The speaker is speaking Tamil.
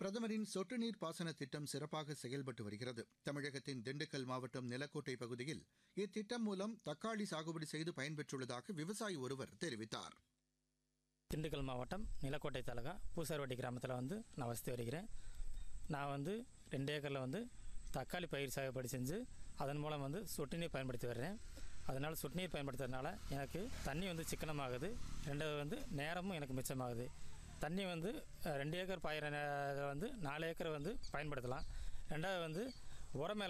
பிரதமரின் சொட்டு நீர் பாசன திட்டம் சிறப்பாக செயல்பட்டு வருகிறது தமிழகத்தின் திண்டுக்கல் மாவட்டம் நிலக்கோட்டை பகுதியில் இத்திட்டம் மூலம் தக்காளி சாகுபடி செய்து பயன்பெற்றுள்ளதாக விவசாயி ஒருவர் தெரிவித்தார் திண்டுக்கல் மாவட்டம் நிலக்கோட்டை தாலுகா பூசார்வட்டி கிராமத்தில் வந்து நான் வசித்து வருகிறேன் நான் வந்து ரெண்டு ஏக்கரில் வந்து தக்காளி பயிர் சாகுபடி செஞ்சு அதன் மூலம் வந்து சொட்டு நீர் பயன்படுத்தி வர்றேன் அதனால் சொட்டு நீர் பயன்படுத்துறதுனால எனக்கு தண்ணி வந்து சிக்கனமாகுது ரெண்டாவது வந்து நேரமும் எனக்கு மிச்சமாகுது தண்ணி வந்து அஹ், ரெண்டு ஏக்கர் பாயிர நே- வந்து நாலு ஏக்கர் வந்து பயன்படுத்தலாம் ரெண்டாவது வந்து உர மேலே